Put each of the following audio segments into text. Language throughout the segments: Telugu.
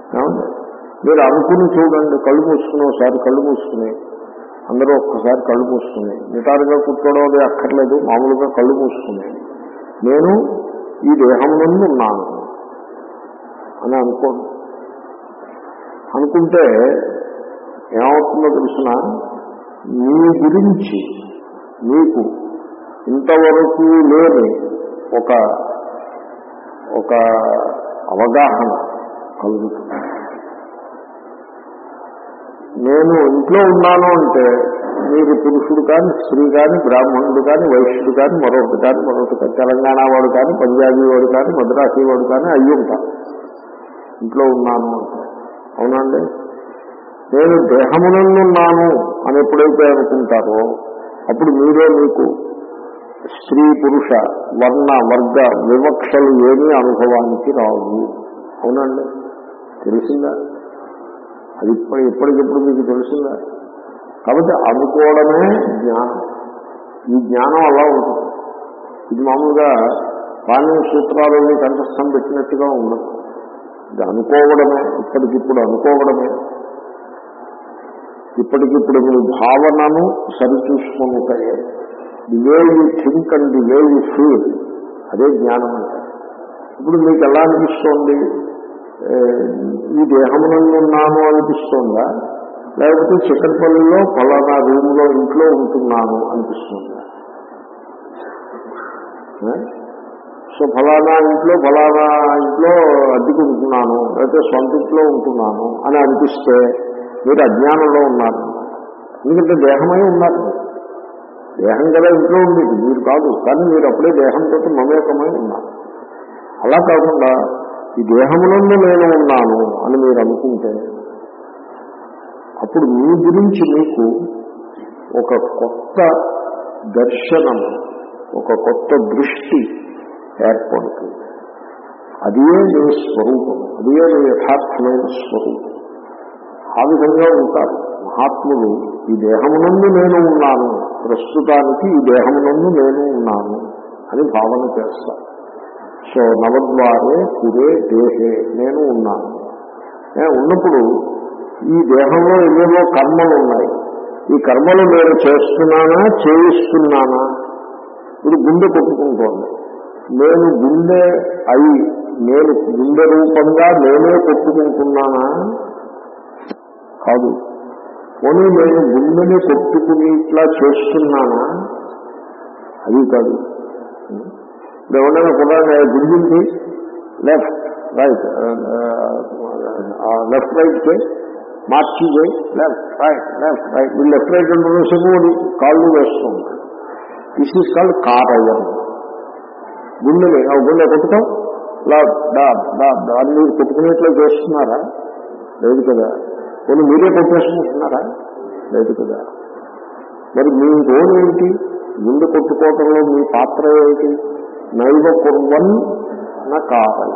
ఏమండి మీరు అనుకుని చూడండి కళ్ళు మూసుకుని ఒకసారి కళ్ళు మూసుకుని అందరూ ఒక్కసారి కళ్ళు మూసుకుని నిటారుగా కూర్చోవడం అది అక్కర్లేదు మామూలుగా కళ్ళు మూసుకుని నేను ఈ దేహం నుండి ఉన్నాను అని అనుకోండి అనుకుంటే ఏమవుతుందో తెలిసిన మీ గురించి మీకు ఇంతవరకు లేని ఒక ఒక అవగాహన కలుగుతుంది నేను ఇంట్లో ఉన్నాను అంటే మీరు పురుషుడు కానీ స్త్రీ కానీ బ్రాహ్మణుడు కానీ వైశ్యుడు కానీ మరొకటి కానీ మరొకటి కానీ తెలంగాణ వాడు కానీ పంజాబీ వాడు కానీ మద్రాసీ వాడు కానీ అయ్యి ఉంటారు ఇంట్లో ఉన్నాను అంటే అవునండి నేను దేహమునందున్నాను అని ఎప్పుడైతే అనుకుంటారో అప్పుడు మీరే మీకు స్త్రీ పురుష వర్ణ వర్గ వివక్షలు ఏమీ అనుభవానికి రావు అవునండి తెలిసిందా అది ఇప్పుడు ఎప్పటికెప్పుడు మీకు తెలిసిందా కాబట్టి అనుకోవడమే జ్ఞానం ఈ జ్ఞానం అలా ఉంటుంది ఇది మామూలుగా పాణ్య సూత్రాలని కంఠస్థం పెట్టినట్టుగా ఉండదు ఇది అనుకోవడమే ఇప్పటికిప్పుడు అనుకోవడమే ఇప్పటికిప్పుడు మీ భావనను సరిచూసుకుంటాయే the way you think and the way you feel అదే జ్ఞానం అంటే ఇప్పుడు మీకు ఎలా అనిపిస్తోంది ఏ, ఈ దేహమునందు ఉన్నాను అనిపిస్తోందా లేకపోతే చిక్కడపల్లిలో ఫలానా రూమ్ లో ఇంట్లో ఉంటున్నాను అనిపిస్తుందా ఏ? సో ఫలానా ఇంట్లో ఫలానా ఇంట్లో అద్దెకు ఉంటున్నాను లేకపోతే సొంత ఇంట్లో ఉంటున్నాను అని అనిపిస్తే మీరు అజ్ఞానంలో ఉన్నారు ఎందుకంటే దేహమై ఉన్నారు దేహం కదా ఇంట్లో ఉంది మీరు కాదు కానీ మీరు అప్పుడే దేహంతో మమేకమై ఉన్నారు అలా కాకుండా ఈ దేహమునందు నేను ఉన్నాను అని మీరు అనుకుంటే అప్పుడు మీ గురించి మీకు ఒక కొత్త దర్శనం ఒక కొత్త దృష్టి ఏర్పడుతుంది అదే నీ స్వరూపం అదే నీ యథార్థమైన స్వరూపం ఆ విధంగా ఉంటారు మహాత్ములు ఈ దేహమునందు నేను ఉన్నాను ప్రస్తుతానికి ఈ దేహమునందు నేను ఉన్నాను అని భావన చేస్తారు సో నవద్వారే పురే దేహే నేను ఉన్నాను ఏ, ఉన్నప్పుడు ఈ దేహంలో ఎన్నో కర్మలు ఉన్నాయి ఈ కర్మలు నేను చేస్తున్నానా చేయిస్తున్నానా ఇప్పుడు గుండె కొట్టుకుంటోంది నేను గుండె అయి నేను గుండె రూపంగా నేనే కొట్టుకుంటున్నానా కాదు పోనీ నేను గుండెని కొట్టుకుని ఇట్లా చేస్తున్నానా అది కాదు ఇప్పుడు ఎవరైనా కూడా గుండింది లెఫ్ట్ రైట్ లెఫ్ట్ రైట్ కి మార్చి చేయి లెఫ్ట్ రైట్ లెఫ్ట్ రైట్ వీళ్ళు లెఫ్ట్ రైట్ రెండు సేపు కాళ్ళు వేస్తుంది దిస్ ఈస్ కాల్డ్ కార్ అయ్యాం గుండెని ఆ గుండె కొట్టుకో లా డా డా డా అని మీరు కొట్టుకునేట్లా చేస్తున్నారా లేదు కదా కొన్ని మీరే కొట్టేసుకుంటున్నారా లేదు కదా మరి మీ రోల్ ఏంటి గుండె కొట్టుకోవటంలో మీ పాత్ర ఏంటి నైవ కుర్వన్ నా కావాలి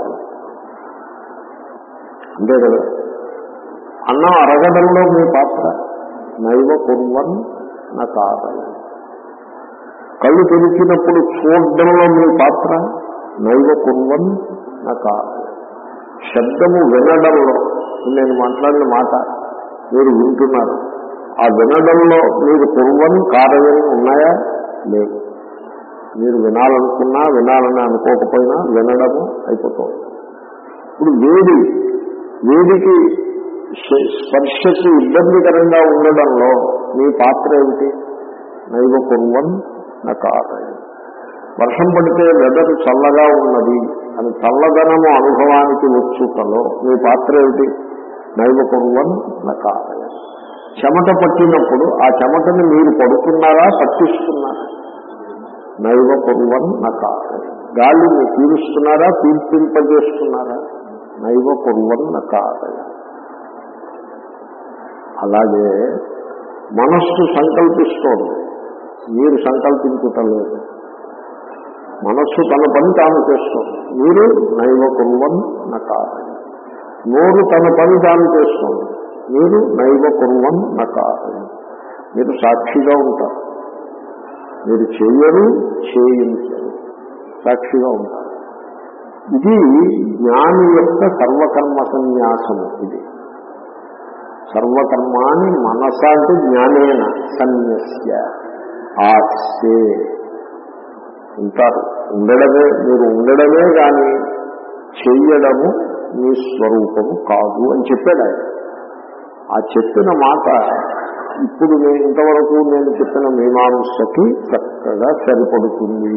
అంతే కదా అన్నం అరగడంలో మీ పాత్ర నైవ కుర్వన్ నా కావాలి కళ్ళు తెరిచినప్పుడు చూడడంలో మీ పాత్ర నైవ కుర్వన్ నా కావాలి శబ్దము వినడంలో నేను మాట్లాడిన మాట మీరు వింటున్నారు ఆ వినడంలో మీరు కుర్వన్ కారయం ఉన్నాయా లేవు మీరు వినాలనుకున్నా వినాలని అనుకోకపోయినా వినడము అయిపోతుంది ఇప్పుడు వేడి వేడికి శ- స్పర్శకి ఇబ్బందికరంగా ఉండడంలో మీ పాత్ర ఏమిటి నైవ కుర్వన్ నా కారయం వర్షం పడితే వెదర్ చల్లగా ఉన్నది అని చల్లదనము అనుభవానికి వచ్చుటలో మీ పాత్ర ఏమిటి నైవ కుర్వన్ నా కారయం చెమట పట్టినప్పుడు ఆ చెమటని మీరు పడుతున్నారా పట్టిస్తున్నారా నైవ కుర్వన్ నకారయ గాలి మీరు పీలుస్తున్నారా పీల్పింపజేస్తున్నారా నైవ కుర్వన్ నకారయ అలాగే మనస్సు సంకల్పిస్తోంది మీరు సంకల్పించటం లేదు మనస్సు తన పని తాను చేస్తోంది మీరు నైవ కుర్వన్ నకారయ నోరు తన పని తాను చేస్తోంది మీరు నైవ కుర్వన్ నకారయ మీరు సాక్షిగా ఉంటారు మీరు చేయరు చేయించరు సాక్షిగా ఉంటారు ఇది జ్ఞాని యొక్క సర్వకర్మ సన్యాసము ఇది సర్వకర్మాని మనస అంటే జ్ఞానేన సన్యస్య ఆస్తే ఉంటారు ఉండడమే మీరు ఉండడమే కానీ చెయ్యడము మీ స్వరూపము కాదు అని చెప్పాడు ఆయన ఆ చెప్పిన మాట ఇప్పుడు నేను ఇంతవరకు నేను చెప్పిన మీమాంసకి చక్కగా సరిపడుతుంది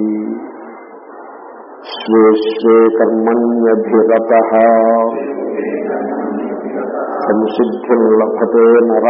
స్వే స్వే కర్మణ్యభిరత సంసిద్ధి లభతే నర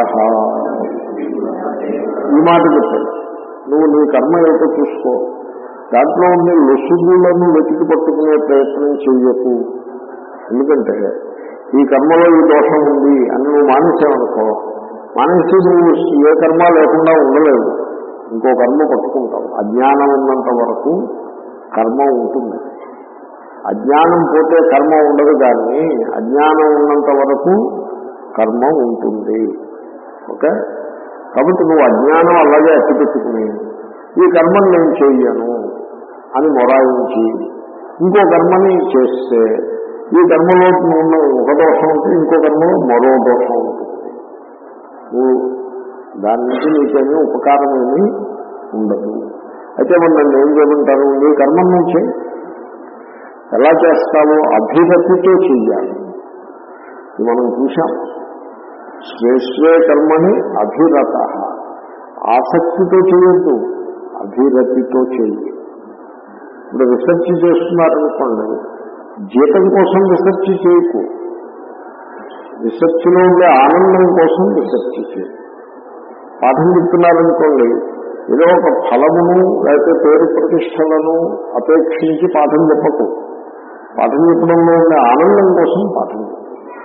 ఈ మాట చెప్పాడు నువ్వు నీ కర్మ ఏమిటో చూసుకో దాంట్లో ఉండే లొసుగులను వెతికి పట్టుకునే ప్రయత్నం చెయ్యకు ఎందుకంటే ఈ కర్మలో ఈ దోషం ఉంది అని నువ్వు మానేసావనుకో మానేసి నువ్వు ఏ కర్మ లేకుండా ఉండలేవు ఇంకో కర్మ పట్టుకుంటావు అజ్ఞానం ఉన్నంత వరకు కర్మ ఉంటుంది అజ్ఞానం పోతే కర్మ ఉండదు కానీ అజ్ఞానం ఉన్నంత వరకు కర్మ ఉంటుంది ఓకే కాబట్టి నువ్వు అజ్ఞానం అలాగే అట్టిపెట్టుకుని ఈ కర్మను నేను చెయ్యను అని మొరాయించి ఇంకో కర్మని చేస్తే ఈ కర్మలో ఉన్న ఒక దోషం ఉంటే ఇంకో కర్మలో మరో దోషం ఉంటుంది నువ్వు దాని నుంచి నీకేమీ ఉపకారం ఏమీ ఉండదు అయితే మరి నన్ను ఏం చేయమంటారు నీ కర్మం నుంచి ఎలా చేస్తావో అభిరతితో చెయ్యాలి ఇది మనం చూశాం స్వేస్వే కర్మని అభిరత ఆసక్తితో చేయొద్దు అభిరతితో చెయ్యి ఇప్పుడు రీసెర్చ్ చేస్తున్నారనుకోండి జీతం కోసం రీసెర్చ్ చేయకు రీసెర్చ్లో ఉండే ఆనందం కోసం రీసెర్చ్ చేయి పాఠం చెప్తున్నారనుకోండి ఏదో ఒక ఫలమును లేకపోతే పేరు ప్రతిష్టలను అపేక్షించి పాఠం చెప్పకు పాఠం చెప్పడంలో ఉండే ఆనందం కోసం పాఠం చెప్పు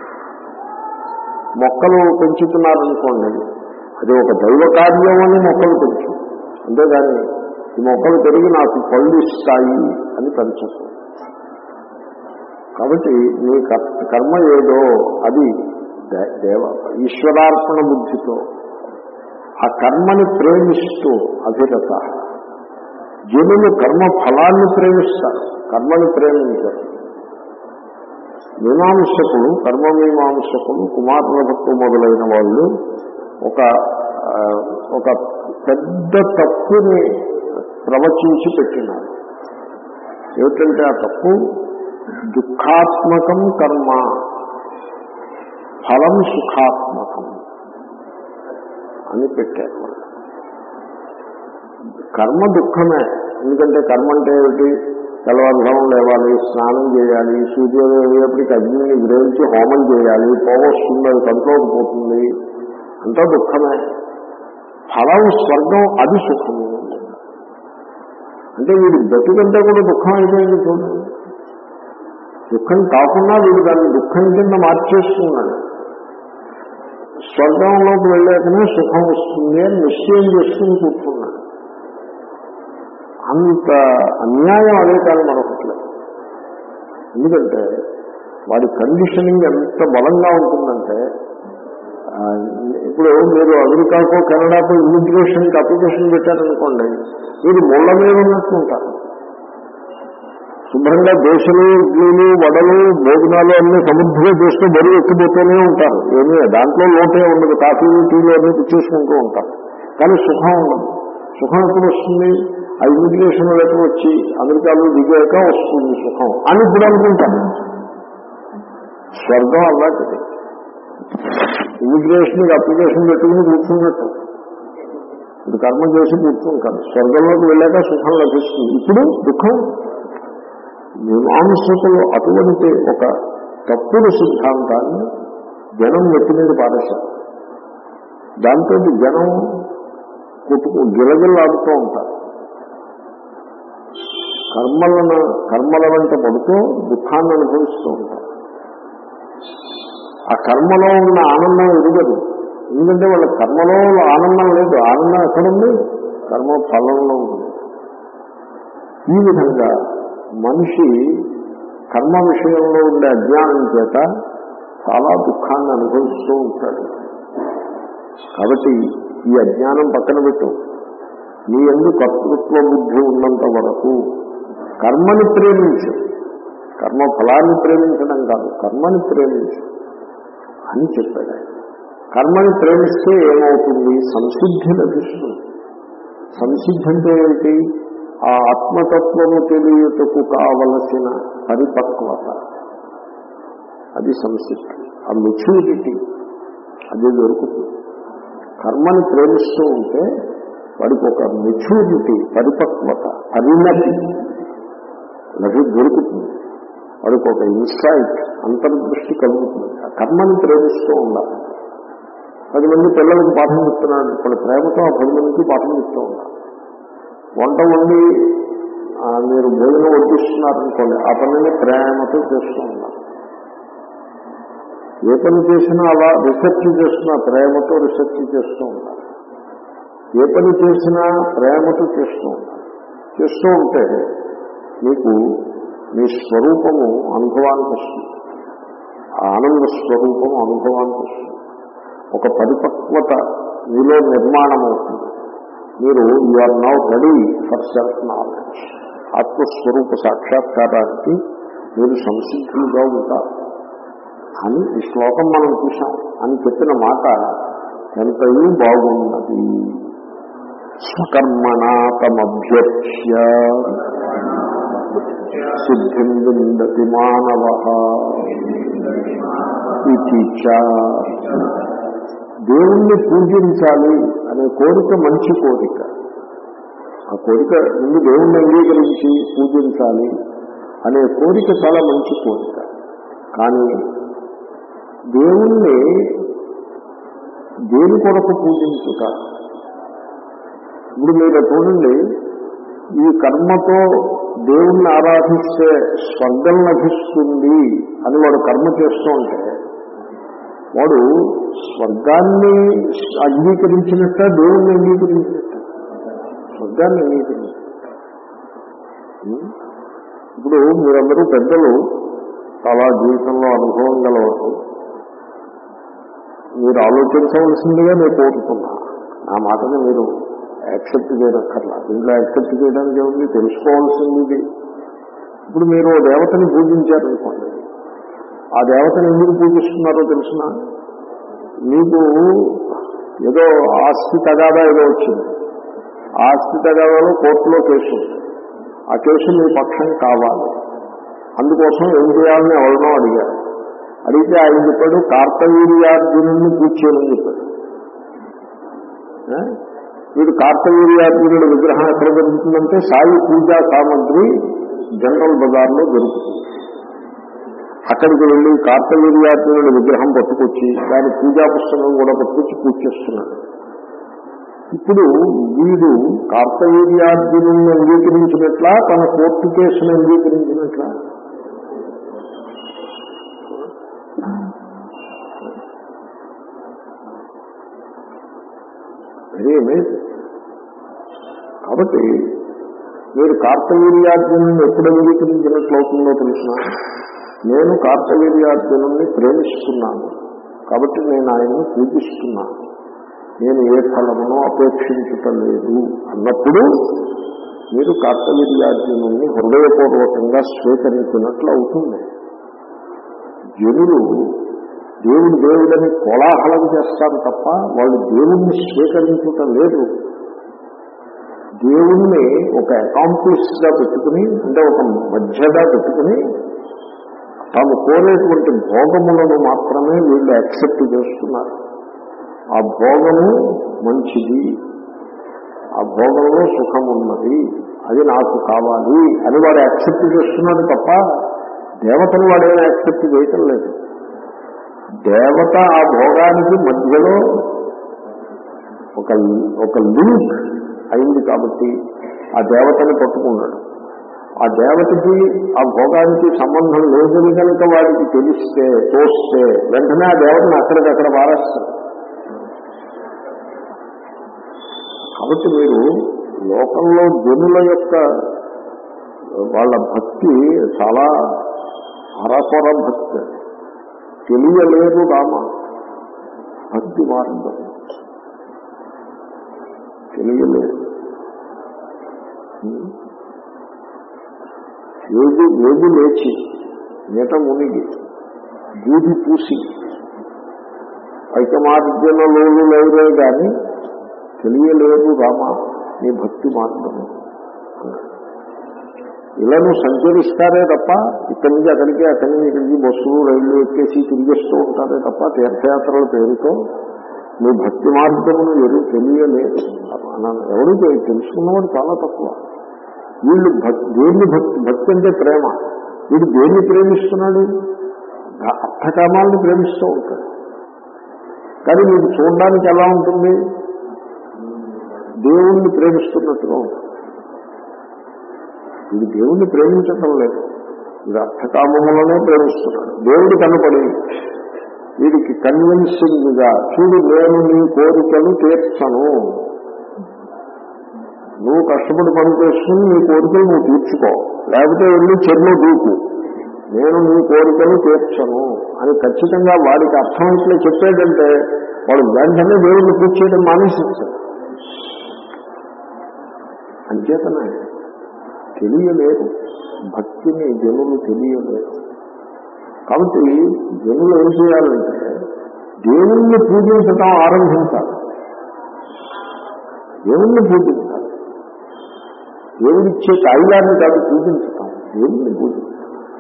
మొక్కలు పెంచుతున్నారనుకోండి అది ఒక దైవ కార్యం అని మొక్కలు పెంచు అంతేగాని ఈ మొక్కలు పెరిగి నాకు పళ్ళు ఇస్తాయి అని పెంచకు కాబట్టి నీ కర్- కర్మ ఏదో అది దే- దేవ ఈశ్వరార్పణ బుద్ధితో ఆ కర్మని ప్రేమిస్తూ అభిరత జనులు కర్మ ఫలాన్ని ప్రేమిస్తారు కర్మని ప్రేమించరు మీమాంసకులు కర్మ మీమాంసకులు కుమారుల భక్తు మొదలైన వాళ్ళు ఒక ఆ, ఒక పెద్ద తప్పుని ప్రవచించి పెట్టినారు ఏమిటంటే ఆ తప్పు దుఃఖాత్మకం కర్మ ఫలం సుఖాత్మకం అని పెట్టారు వాళ్ళు. కర్మ దుఃఖమే ఎందుకంటే కర్మ అంటే ఏమిటి తెల్లవారుజాము లేవాలి స్నానం చేయాలి సూర్యోదయం అయ్యేప్పటికి అగ్నిని గ్రహించి హోమం చేయాలి పోవస్తుంది అది కంట్లోకి పోతుంది అంతా దుఃఖమే ఫలం స్వర్గం అది సుఖము అంటే వీడు బతుకంటే కూడా దుఃఖం అయిపోయింది చూడండి దుఃఖం కాకుండా వీడు దాన్ని దుఃఖం కింద మార్చేస్తున్నాడు స్వర్గంలోకి వెళ్ళాకనే సుఖం వస్తుంది అని నిశ్చయం చేసుకుని కూర్చున్నాడు అంత అన్యాయం అదే కానీ మరొకట్లే ఎందుకంటే వాడి కండిషనింగ్ ఎంత బలంగా ఉంటుందంటే ఆ, ఇప్పుడు మీరు అమెరికాకో కెనడాకో ఇమిగ్రేషన్కి అప్లికేషన్ పెట్టారనుకోండి మీరు ముళ్ళ మీద ఉన్నట్టు ఉంటారు శుభ్రంగా దోశలు ఇడ్లీలు వడలు భోజనాలు అన్ని సమృద్ధిగా చేస్తూ బరువు ఎక్కిపోతూనే ఉంటారు ఏమీ దాంట్లో లోటే ఉండదు కాఫీలు టీలు అన్ని తెచ్చేసుకుంటూ ఉంటారు కానీ సుఖం ఉండదు సుఖం ఎప్పుడు వస్తుంది ఆ ఇమిగ్రేషన్ లెటర్ వచ్చి అమెరికాలో దిగాక వస్తుంది సుఖం అని ఇప్పుడు అనుకుంటాను స్వర్గం అలాంటిది ఇమిగ్రేషన్కి అప్లికేషన్ పెట్టుకుని కూర్చున్నట్టు ఇప్పుడు కర్మ చేసి కూర్చుంటారు స్వర్గంలోకి వెళ్ళాక సుఖం లభిస్తుంది ఇప్పుడు దుఃఖం మీమాంసకులు అటువంటి ఒక తప్పుడు సిద్ధాంతాన్ని జనం నెత్తి మీద పారేశారు దాంతో జనం కొట్టుకు గిలగిల్లాడుతూ ఉంటారు కర్మలను కర్మల వెంట పడుతూ దుఃఖాన్ని అనుభవిస్తూ ఉంటారు ఆ కర్మలో ఉన్న ఆనందం ఎదుగదు ఎందుకంటే వాళ్ళ కర్మలో ఆనందం లేదు ఆనందం ఎక్కడుంది కర్మ ఫలంలో ఉంది ఈ విధంగా మనిషి కర్మ విషయంలో ఉండే అజ్ఞానం చేత చాలా దుఃఖాన్ని అనుభవిస్తూ ఉంటాడు కాబట్టి ఈ అజ్ఞానం పక్కన పెట్టు నీ ఎందు కర్తృత్వ బుద్ధి ఉన్నంత వరకు కర్మని ప్రేమించు కర్మ ఫలాన్ని ప్రేమించడం కాదు కర్మని ప్రేమించు అని చెప్పాడు ఆయన కర్మని ప్రేమిస్తే ఏమవుతుంది సంసిద్ధి లభిస్తుంది సంసిద్ధి అంటే ఏంటి ఆ ఆత్మతత్వము తెలియటకు కావలసిన పరిపక్వత అది సంసిద్ధి ఆ మెచ్యూరిటీ అది దొరుకుతుంది కర్మని ప్రేమిస్తూ ఉంటే వాడికి ఒక మెచ్యూరిటీ పరిపక్వత పరిణతి లభి దొరుకుతుంది వాడికి ఒక ఇన్సైట్ అంతర్దృష్టి కలుగుతుంది ఆ కర్మని ప్రేమిస్తూ ఉండాలి పది మంది పిల్లలకి పాఠం చెప్తున్నాడు ఇప్పుడు ప్రేమతో ఆ పది మందికి పాఠం చెప్తూ ఉండాలి వంట వండి ఆ, మీరు భోజనం వడ్డిస్తున్నారనుకోండి ఆ పనిని ప్రేమతో చేస్తూ ఉండాలి ఏ పని చేసినా అలా రీసెర్చ్ చేస్తున్నా ప్రేమతో రీసెర్చ్ చేస్తూ ఉండాలి ఏ పని చేసినా ప్రేమతో చేస్తూ ఉండాలి చేస్తూ ఉంటే మీకు మీ స్వరూపము అనుభవానికి వస్తుంది ఆ ఆనంద స్వరూపము అనుభవానికి వస్తుంది ఒక పరిపక్వత మీలో నిర్మాణం అవుతుంది మీరు you are now ready for self knowledge ఆత్మస్వరూప సాక్షాత్కారానికి మీరు సంసిద్ధులుగా ఉంటారు అని ఈ శ్లోకం మనం చూసాం అని చెప్పిన మాట ఎంతయూ బాగున్నది స్వకర్మణా తమభ్యర్చ్య సిద్ధిం విందతి మానవ ఇది చ. దేవుణ్ణి పూజించాలి అనే కోరిక మంచి కోరిక ఆ కోరిక ముందు దేవుణ్ణి అంగీకరించి పూజించాలి అనే కోరిక చాలా మంచి కోరిక కానీ దేవుణ్ణి దేని కొరకు పూజించుట ఇప్పుడు మీరు చూడండి ఈ కర్మతో దేవుణ్ణి ఆరాధిస్తే స్వర్గం లభిస్తుంది అని వాడు కర్మ చేస్తూ ఉంటే వాడు స్వర్గాన్ని అంగీకరించినట్ట దేవుణ్ణి అంగీకరించినట్ట స్వర్గాన్ని అంగీకరించినట్ట ఉం? ఇప్పుడు మీరందరూ పెద్దలు చాలా జీవితంలో అనుభవం గలవారు మీరు ఆలోచించవలసిందిగా నేను కోరుతున్నా నా మాటని మీరు యాక్సెప్ట్ చేయనక్కర్లా దీంట్లో యాక్సెప్ట్ చేయడానికి ఏముంది తెలుసుకోవాల్సింది ఇది. ఇప్పుడు మీరు ఓ దేవతని పూజించారనుకోండి ఆ దేవతని ఎందుకు పూజిస్తున్నారో తెలిసిన మీకు ఏదో ఆస్తి తగాదా ఏదో వచ్చింది ఆ ఆస్తి తగాదాలో కోర్టులో కేసు ఉంది. ఆ కేసు మీ పక్షం కావాలి అందుకోసం ఏం చేయాలని ఎవరినో అడిగారు అడిగితే ఆయన చెప్పాడు కార్తవీర్యార్జునుడిని పూజ చేయమని చెప్పాడు ఏ? వీడు కార్తవీర్యార్జునుడి విగ్రహం ఎక్కడ దొరుకుతుందంటే సాయి పూజా సామగ్రి జనరల్ బజార్లో దొరుకుతుంది అక్కడికి వెళ్ళి కార్తవీర్యార్జునుడి విగ్రహం పట్టుకొచ్చి దాని పూజా పుస్తకం కూడా పట్టుకొచ్చి పూజ చేస్తున్నాడు ఇప్పుడు వీడు కార్తవీర్యార్జునుడిని అంగీకరించినట్లా తన కోర్టు కేసును అంగీకరించినట్లా వెరీ అమేజింగ్ కాబట్టి మీరు కార్తవీర్యార్జునుని ఎప్పుడు అంగీకరించినట్లు అవుతుందో తెలిసిన నేను కార్తవీర్యార్జునుని ప్రేమిస్తున్నాను కాబట్టి నేను ఆయన్ని పూజిస్తున్నాను నేను ఏ ఫలమును అపేక్షించటం లేదు అన్నప్పుడు మీరు కార్తవీర్యార్జునుని హృదయపూర్వకంగా స్వీకరించినట్లు అవుతుంది జనులు దేవుడు దేవుడని కోలాహలం చేస్తారు తప్ప వాళ్ళు దేవుణ్ణి స్వీకరించటం లేదు దేవుణ్ణి ఒక అకాంప్లిస్ గా పెట్టుకుని అంటే ఒక మధ్యగా పెట్టుకుని తాము కోరేటువంటి భోగములను మాత్రమే వీళ్ళు యాక్సెప్ట్ చేస్తున్నారు ఆ భోగము మంచిది ఆ భోగంలో సుఖం ఉన్నది అది నాకు కావాలి అని వాడు యాక్సెప్ట్ చేస్తున్నాడు తప్ప దేవతను వాడేమైనా యాక్సెప్ట్ చేయటం లేదు దేవత ఆ భోగానికి మధ్యలో ఒక ఒక లింక్ అయింది కాబట్టి ఆ దేవతని పట్టుకున్నాడు ఆ దేవతకి ఆ భోగానికి సంబంధం లేదని కనుక వాడికి తెలిస్తే తోస్తే వెంటనే ఆ దేవతను అక్కడికక్కడ పారేస్తాడు కాబట్టి మీరు లోకంలో జనుల యొక్క వాళ్ళ భక్తి చాలా అరకొర భక్తి తెలియలేదు రామ భక్తి మార్గం తెలియలేదు ఏది ఏది లేచి నీట మునిగి దూది పూసి ఐకమార్జన లోలు లేదే గాని తెలియలేదు రామ నీ భక్తి మార్గము ఇలా నువ్వు సంచరిస్తారే తప్ప ఇక్కడి నుంచి అక్కడికి అక్కడి నుంచి ఇక్కడికి బస్సులు రైళ్లు ఎక్కేసి తిరిగేస్తూ ఉంటారే తప్ప తీర్థయాత్రల పేరుతో నీ భక్తి మార్గమును ఎరు తెలియలేదు అన్నాను ఎవరు తె- తెలుసుకున్నవాడు చాలా తక్కువ వీళ్ళు భక్తి దేన్ని భక్తి భక్తి అంటే ప్రేమ వీడు దేన్ని ప్రేమిస్తున్నాడు ఆ అర్థకామాలను ప్రేమిస్తూ ఉంటాడు కానీ మీకు చూడడానికి ఎలా ఉంటుంది దేవుణ్ణి ప్రేమిస్తున్నట్టుగా ఉంటుంది ఇది దేవుణ్ణి ప్రేమించటం లేదు ఇది అర్థకామములనే ప్రేమిస్తున్నాడు దేవుడు కనపడి వీడికి కన్విన్సింగ్ గా చూడు నేను నీ కోరికలు తీర్చను నువ్వు కష్టపడి పని చేసుకుని నీ కోరికలు నువ్వు తీర్చుకో లేకపోతే వెళ్ళి చెరువు దూకు నేను నీ కోరికలు తీర్చను అని ఖచ్చితంగా వాడికి అర్థమైతే చెప్పాడంటే వాడు వెంటనే దేవుడిని పూజ చేయడం మానేసేస్తాడు అంచేతనే తెలియలేదు భక్తిని జనులు తెలియలేదు కాబట్టి జనులు ఏం చేయాలంటే దేవుణ్ణి పూజించటం ఆరంభించాలి దేవుణ్ణి పూజించాలి దేవుడిచ్చే కాయిలాన్ని కాదు పూజించటం దేవుణ్ణి పూజించాలి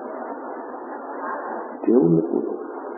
దేవుణ్ణి పూజించాలి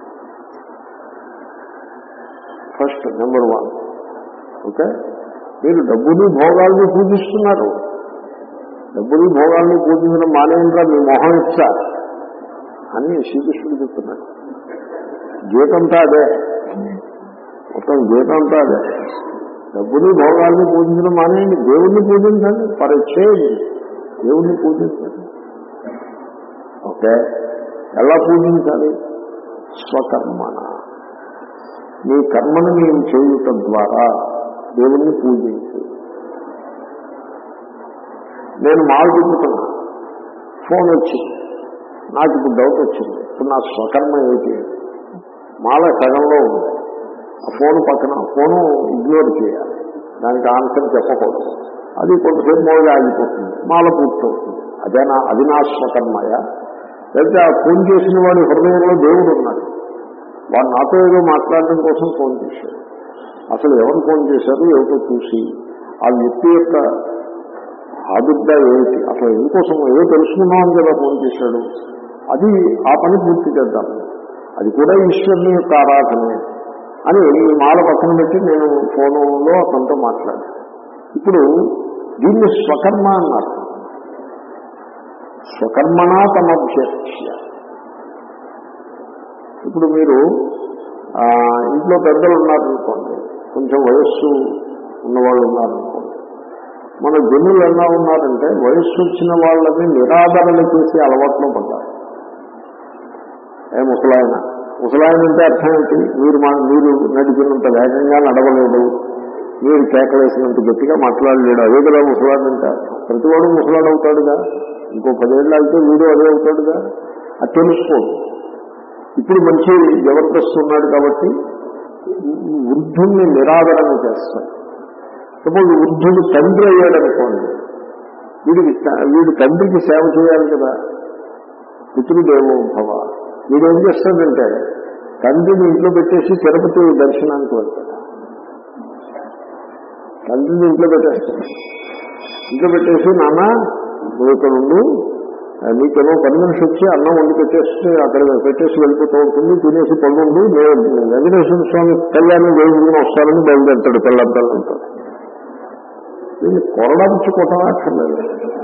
ఫస్ట్ నెంబర్ వన్ ఓకే మీరు డబ్బుని భోగాల్ని పూజిస్తున్నారు డబ్బుని భోగాల్ని పూజించడం మానేయంగా మీ మొహం ఇచ్చా అని శ్రీకృష్ణుడు చెప్తున్నాడు గీతంతా అదే మొత్తం గీతంతా అదే డబ్బుని భోగాల్ని పూజించడం మానేయండి దేవుణ్ణి పూజించండి ఫర్ చేంజ్ దేవుణ్ణి పూజించండి ఓకే ఎలా పూజించాలి స్వకర్మణ నీ కర్మను నేను చేయుట ద్వారా దేవుణ్ణి పూజించు నేను మాలు తిప్పుతున్నా ఫోన్ వచ్చింది నాకు ఇప్పుడు డౌట్ వచ్చింది ఇప్పుడు నా స్వకర్మ ఏమిటి మాల సగంలో ఉంది ఆ ఫోన్ పక్కన ఫోను ఇగ్నోర్ చేయాలి దానికి ఆన్సర్ చెప్పకూడదు అది కొంతసేపు మోగా ఆగిపోతుంది మాల పూర్తవుతుంది అదే నా అది నా స్వకర్మయ లేకపోతే ఆ ఫోన్ చేసిన వాడి హృదయంలో దేవుడు ఉన్నాడు వాడు నాతో ఏదో మాట్లాడడం కోసం ఫోన్ చేశాడు అసలు ఎవరు ఫోన్ చేశారు ఏమిటో చూసి ఆ వ్యక్తి యొక్క ఆదుర్ద ఏమిటి అసలు ఎందుకోసం ఏదో తెలుసుకున్నామని కదా ఫోన్ చేశాడు అది ఆ పని పూర్తి చేద్దాం అది కూడా ఈశ్వరుని యొక్క ఆరాధనే అని ఈ మాల పక్కన పెట్టి నేను ఫోన్లో అతనితో మాట్లాడాను ఇప్పుడు దీన్ని స్వకర్మ అన్నారు స్వకర్మణా తమభ్యర్చ్య ఇప్పుడు మీరు ఆ, ఇంట్లో పెద్దలు ఉన్నారనుకోండి కొంచెం వయస్సు ఉన్నవాళ్ళు ఉన్నారనుకోండి మన జనులు ఎలా ఉన్నారంటే వయస్సు వచ్చిన వాళ్ళని నిరాదరణ చేసే అలవాట్లో పడ్డారు ఏ ముసలాయన ముసలాయన అంటే అర్థం ఏంటి మీరు మా మీరు నడిచినంత వేగంగా నడవలేడు మీరు కేకలేసినంత గట్టిగా మాట్లాడలేడు అదే కదా ముసలాడు అంటే అర్థం ప్రతివాడు ముసలాడు అవుతాడుగా ఇంకో పదేళ్ళు అయితే వీడు అదే అవుతాడుగా అది తెలుసుకోడు ఇప్పుడు మంచి జబర్దస్త్ ఉన్నాడు కాబట్టి వృద్ధుల్ని నిరాదరణ చేస్తాడు సపోజ్ వృద్ధుడు తండ్రి అయ్యాడనుకోండి వీడికి వీడి తండ్రికి సేవ చేయాలి కదా పితృదేవో భవ వీడేం చేస్తాడంటే తండ్రిని ఇంట్లో పెట్టేసి తిరుపతి దర్శనానికి వెళ్తాడు తండ్రిని ఇంట్లో పెట్టేస్తాడు ఇంట్లో పెట్టేసి నాన్న నువ్వు ఇక్కడ ఉండు నీకేమో పని మనిషి వచ్చి అన్నం వండి పెట్టేసి అక్కడ పెట్టేసి వెళ్ళిపోతూ ఉంటుంది తినేసి పడుకుండు నేను వెంకటేశ్వర స్వామి కళ్యాణం చేసుకుని వస్తానని బయలుదేరుతాడు పిల్లలంతా దీన్ని కొరడానికి కొట్టనక్కర్లేదు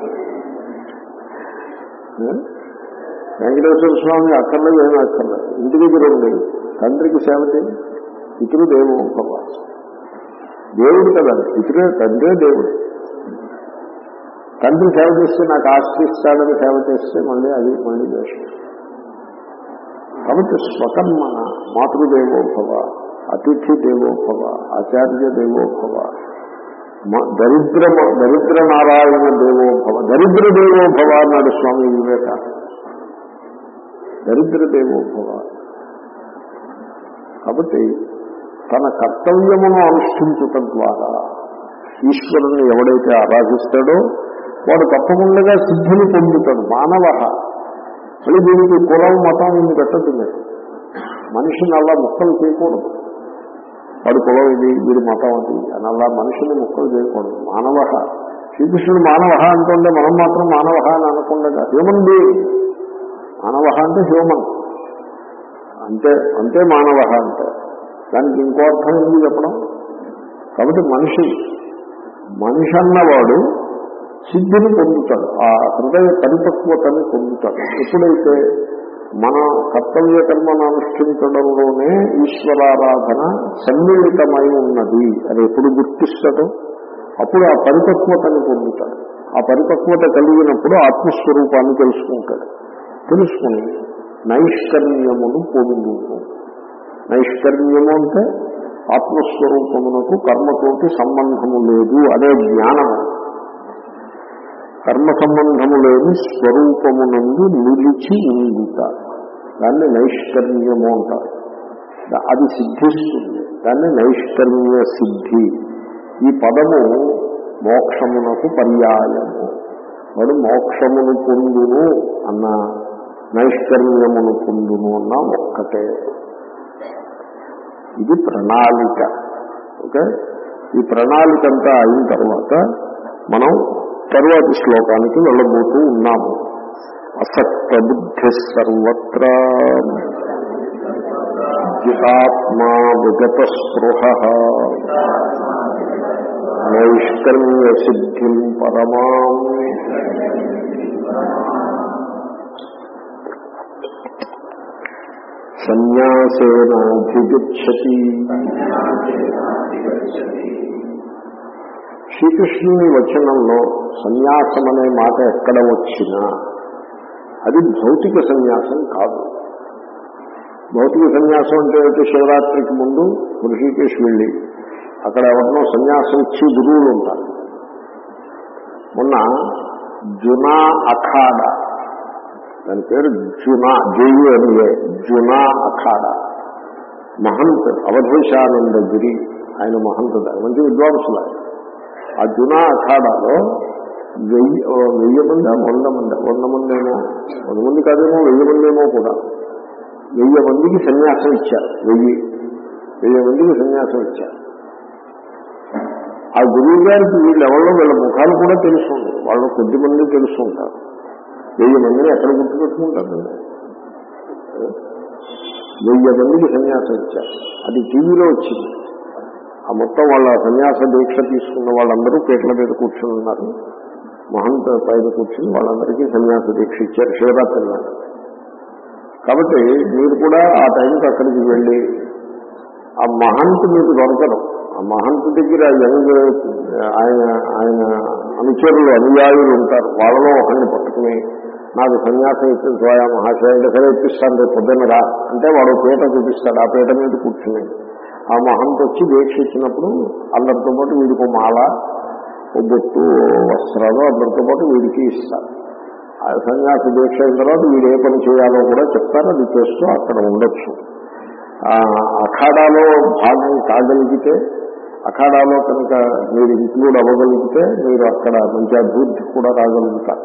ఏ? వెంకటేశ్వర స్వామి అక్కర్లేదు ఏమీ అక్కర్లేదు ఇంటి దగ్గర ఉంది తండ్రికి సేవ చేయి పితృ దేవో భవ దేవుడు కదా పితృ తండ్రే దేవుడు తండ్రి సేవ చేస్తే నాకు ఆస్తి ఇస్తాడని సేవ చేస్తే మళ్ళీ అది మళ్ళీ దోషం కాబట్టి స్వకర్మణ మాతృదేవో భవ అతిథి దేవో భవ ఆచార్య దేవో భవ మ- దరిద్ర దరిద్ర నారాయణ దేవో భవ దరిద్ర దేవో భవ అన్నాడు స్వామి వివేక దరిద్ర దేవో భవ కాబట్టి తన కర్తవ్యమును అనుష్ఠించటం ద్వారా ఈశ్వరుని ఎవడైతే ఆరాధిస్తాడో వాడు తప్పకుండా సిద్ధిని పొందుతాడు మానవ మళ్ళీ దీనికి కులం మతం ఇన్ని పెట్టద్దు మీరు మనిషిని అలా ముక్కలు చేయకూడదు వాడి కులం ఇది వీడి మతం అది అని అలా మనిషిని ముక్కలు చేయకూడదు మానవ శ్రీకృష్ణుడు మానవ అంటుండే మనం మాత్రం మానవ అని అనకుండా హ్యూమన్ బీయింగ్ మానవ అంటే హ్యూమన్ అంతే అంతే మానవ అంటే దానికి ఇంకో అర్థం ఎందుకు చెప్పడం కాబట్టి మనిషి మనిషి అన్నవాడు సిద్ధిని పొందుతాడు ఆ హృదయ పరిపక్వతని పొందుతాడు ఎప్పుడైతే మన కర్తవ్య కర్మను అనుష్ఠించడంలోనే ఈశ్వరారాధన సమ్మిళితమై ఉన్నది అని ఎప్పుడు గుర్తిస్తాడో అప్పుడు ఆ పరిపక్వతని పొందుతాడు ఆ పరిపక్వత కలిగినప్పుడు ఆత్మస్వరూపాన్ని తెలుసుకుంటాడు తెలుసుకుని నైష్కర్మ్యమును పొందును నైష్కర్మ్యము అంటే ఆత్మస్వరూపమునకు కర్మతోటి సంబంధము లేదు అనే జ్ఞానము కర్మ సంబంధము లేని స్వరూపమునందు నిలిచి ఉండుట దాన్ని నైష్కర్మ్యము అంటారు అది సిద్ధిస్తుంది దాన్ని నైష్కర్మ్య సిద్ధి ఈ పదము మోక్షమునకు పర్యాయము వాడు మోక్షమును పొందును అన్న నైష్కర్మ్యమును పొందును అన్న ఒక్కటే ఇది ప్రణాళిక ఓకే ఈ ప్రణాళిక అంతా అయిన తర్వాత మనం తరువాతి శ్లోకానికి వెళ్ళబోతూ ఉన్నాము అసక్త బుద్ధి సర్వత్ర జితాత్మా విగత స్పృహ నైష్కర్మ్య సిద్ధిం పరమాం సన్యాసేనాధిగచ్చతి శ్రీకృష్ణుని వచనంలో సన్యాసం అనే మాట ఎక్కడ వచ్చినా అది భౌతిక సన్యాసం కాదు భౌతిక సన్యాసం అంటే ఏంటి? శివరాత్రికి ముందు ఋషికేశ్ వెళ్ళి అక్కడ ఎవరినో సన్యాసం ఇచ్చి గురువులు ఉంటారు మొన్న జునా అఖాడా దాని పేరు జునా జేయు అనివే జునా అఖాడా మహంత్ అవధేశానందగిరి ఆయన మహంత్ మంచి విద్వాంసులు ఆయన. ఆ జునా అఖాడాలో వెయ్యి ఓ వెయ్యి మంది వంద మంది వంద మంది ఏమో వంద మంది కాదేమో వెయ్యి మంది ఏమో కూడా వెయ్యి మందికి సన్యాసం ఇచ్చారు వెయ్యి వెయ్యి మందికి సన్యాసం ఇచ్చారు ఆ గురువు గారికి వీళ్ళు ఎవరో వీళ్ళ ముఖాలు కూడా తెలుస్తుంది వాళ్ళు కొద్ది మంది తెలుసుకుంటారు వెయ్యి మందిని ఎక్కడ గుర్తుపెట్టుకుంటారండి వెయ్యి మందికి సన్యాసం ఇచ్చారు అది టీవీలో వచ్చింది ఆ మొత్తం వాళ్ళ సన్యాస దీక్ష తీసుకున్న వాళ్ళందరూ పీటల మీద కూర్చుని ఉన్నారు మహంత పైన కూర్చుని వాళ్ళందరికీ సన్యాస దీక్ష ఇచ్చారు శివరాత్రి నాడు కాబట్టి మీరు కూడా ఆ టైంకి అక్కడికి వెళ్ళి ఆ మహంత్ మీకు దొరకడం ఆ మహంత్ దగ్గర యంగ్ ఆయన ఆయన అనుచరులు అనుయాయులు ఉంటారు వాళ్ళలో ఒకరిని పట్టుకుని నాకు సన్యాసం ఇప్పించవా మహాశయ అంటే సరే ఇప్పిస్తాను రేపు పొద్దున్న రా అంటే వాడు పీట చూపిస్తాడు ఆ పీట మీద కూర్చుని ఆ మహంత్ వచ్చి దీక్ష ఇచ్చినప్పుడు అందరితో పాటు వీడికి ఓ మాల ఓ బొట్టు ఓ వస్త్రాలు అందరితో పాటు వీడికి ఇస్తారు ఆ సన్యాస దీక్ష అయిన తర్వాత వీడు ఏ పని చేయాలో కూడా చెప్తారు అది చేస్తూ అక్కడ ఉండొచ్చు ఆ అఖాడాలో భాగం కాగలిగితే అఖాడాలో కనుక మీరు ఇంక్లూడ్ అవ్వగలిగితే మీరు అక్కడ మంచి అభివృద్ధి కూడా రాగలుగుతారు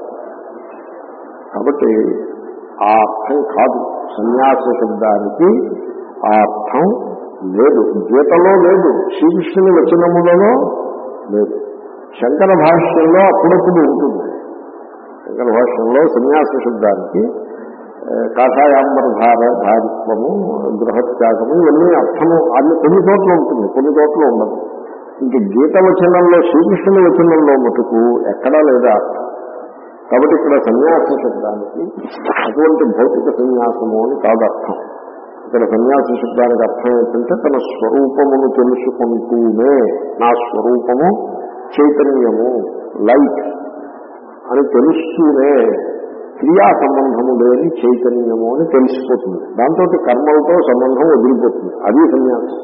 కాబట్టి ఆ అర్థం కాదు సన్యాస శబ్దానికి ఆ అర్థం లేదు గీతలో లేదు శ్రీకృష్ణుని వచనములలో లేదు శంకర భాష్యంలో అప్పుడప్పుడు ఉంటుంది శంకర భాష్యంలో సన్యాస శబ్దానికి ఆ, కాషాయాంబర ధార ధారిత్వము గృహత్యాగము ఇవన్నీ అర్థము అన్ని కొన్ని చోట్ల ఉంటుంది కొన్ని చోట్ల ఉండదు ఇంక గీత వచనంలో శ్రీకృష్ణుని వచనంలో మటుకు ఎక్కడా లేదా అర్థం కాబట్టి ఇక్కడ సన్యాస శబ్దానికి అటువంటి భౌతిక సన్యాసము అని కాదు అర్థం ఇక్కడ సన్యాస శబ్దానికి అర్థం ఏంటంటే తన స్వరూపమును తెలుసుకుంటూనే నా స్వరూపము చైతన్యము లైట్ అని తెలుస్తూనే క్రియా సంబంధము లేని చైతన్యము అని తెలిసిపోతుంది దాంతో కర్మలతో సంబంధం వదిలిపోతుంది అది సన్యాసం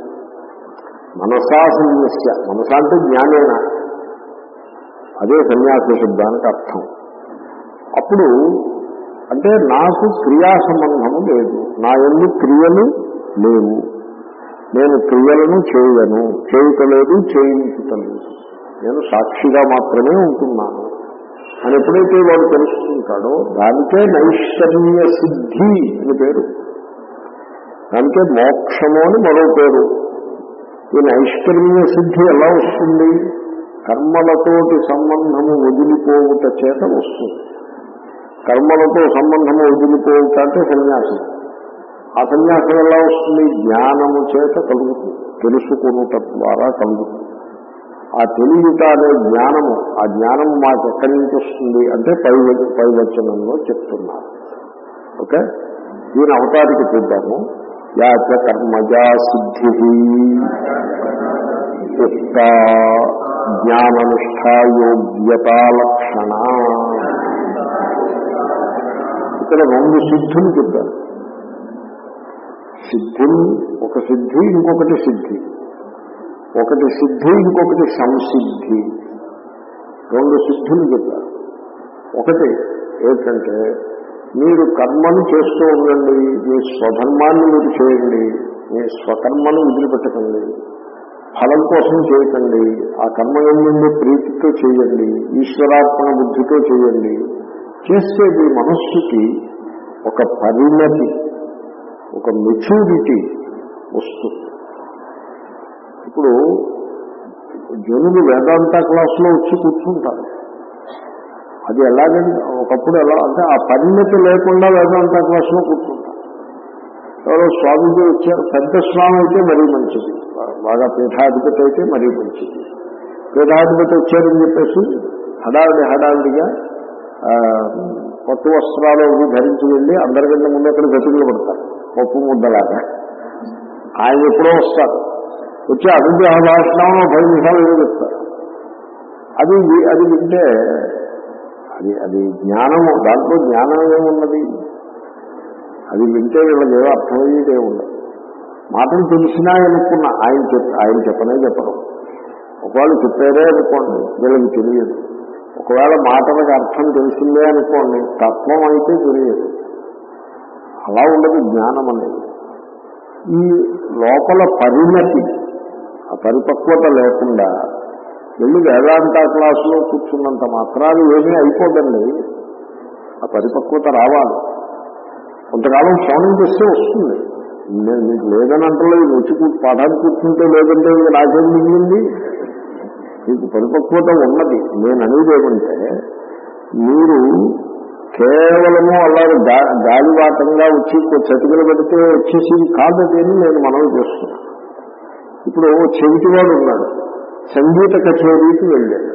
మనసా సన్యస్య మనసా అంటే జ్ఞానేన అదే సన్యాస శబ్దానికి అర్థం అప్పుడు అంటే నాకు క్రియా సంబంధము లేదు నా ఎందు క్రియలు లేవు నేను క్రియలను చేయను చేయుటలేదు చేయించుటలేదు నేను సాక్షిగా మాత్రమే ఉంటున్నాను అని ఎప్పుడైతే వాడు తెలుసుకుంటాడో దానికే నైష్కర్మ్య సిద్ధి అని పేరు దానికే మోక్షము అని మరో పేరు ఈ నైష్కర్మ్య సిద్ధి ఎలా వస్తుంది కర్మలతోటి సంబంధము వదిలిపోవుట చేత వస్తుంది కర్మలతో సంబంధము వదిలిపోవుట అంటే సన్యాసం ఆ సన్యాసం ఎలా వస్తుంది జ్ఞానము చేత కలుగుతుంది తెలుసుకునుట ద్వారా కలుగుతుంది ఆ తెలియట అనే జ్ఞానము ఆ జ్ఞానం మాకు ఎక్కడి నుంచి వస్తుంది అంటే పై పై వచనంలో చెప్తున్నారు ఓకే దీని అవతారికి చూద్దాము యాచ కర్మజా సిద్ధి ఉక్త జ్ఞాననిష్టాయోగ్యత లక్షణ ఇక్కడ రెండు సిద్ధులు చెప్పారు సిద్ధులు ఒక సిద్ధి ఇంకొకటి సిద్ధి ఒకటి సిద్ధి ఇంకొకటి సంసిద్ధి రెండు సిద్ధులు చెప్పారు ఒకటి ఏంటంటే మీరు కర్మను చేస్తూ ఉండండి మీ స్వధర్మాన్ని మీరు చేయండి మీ స్వకర్మను వదిలిపెట్టకండి ఫలం కోసం చేయకండి ఆ కర్మ ఏంటంటే ప్రీతితో చేయండి ఈశ్వరార్పణ బుద్ధితో చేయండి చేస్తే మీ మనస్సుకి ఒక పరిణతి ఒక మెచ్యూరిటీ వస్తుంది ఇప్పుడు జనులు వేదాంత క్లాసులో వచ్చి కూర్చుంటారు అది ఎలాగంటే ఒకప్పుడు ఎలా అంటే ఆ పరిణతి లేకుండా వేదాంత క్లాసులో కూర్చుంటారు ఎవరో స్వామీజీ వచ్చారు పెద్ద స్వామి అయితే మరీ మంచిది బాగా పీఠాధిపతి అయితే మరీ మంచిది పీఠాధిపతి వచ్చారని చెప్పేసి హడావిడి హడావిడిగా ఆ, కొత్త వస్త్రాలు అవి ధరించి వెళ్ళి అందరికంటే ముందు అక్కడ వెతుకులు పడతారు పప్పు ముద్దలాగా ఆయన ఎప్పుడో వస్తారు వచ్చి అనుగ్రహ భాషణం పది నిమిషాలు ఏదో చెప్తారు అది అది వింటే అది అది జ్ఞానము దాంట్లో జ్ఞానం ఏమున్నది అది వింటే వీళ్ళకి ఏదో అర్థమయ్యేదే ఉండదు మాటలు తెలిసినా అనుకున్నా ఆయన చెప్ ఆయన చెప్పనే చెప్పరు ఒకవేళ చెప్పారే అనుకోండి వీళ్ళకి తెలియదు ఒకవేళ మాటలకు అర్థం తెలిసిందే అనుకోండి తత్వం అయితే తెలియదు అలా ఉండదు జ్ఞానం అనేది ఈ లోపల పరిణతి ఆ పరిపక్వత లేకుండా వెళ్ళి వేదాంత క్లాసులో కూర్చున్నంత మాత్రాలు ఏమీ అయిపోదండి ఆ పరిపక్వత రావాలి కొంతకాలం శ్రవణం చేస్తే వస్తుంది నేను మీకు లేదని అంటలేదు వచ్చి కూర్చు పాఠాన్ని కూర్చుంటే లేదంటే ఇంక నాకేం మిగిలింది మీకు పరిపక్వత ఉన్నది నేను అనేది ఏమంటే మీరు కేవలము అలా గా- గాలివాటంగా వచ్చి చతికిలు పెడితే వచ్చేసి కాదని నేను మనవి చేస్తున్నాను ఇప్పుడు ఓ చెవిటివాడు ఉన్నాడు సంగీత కచేరీకి వెళ్ళాడు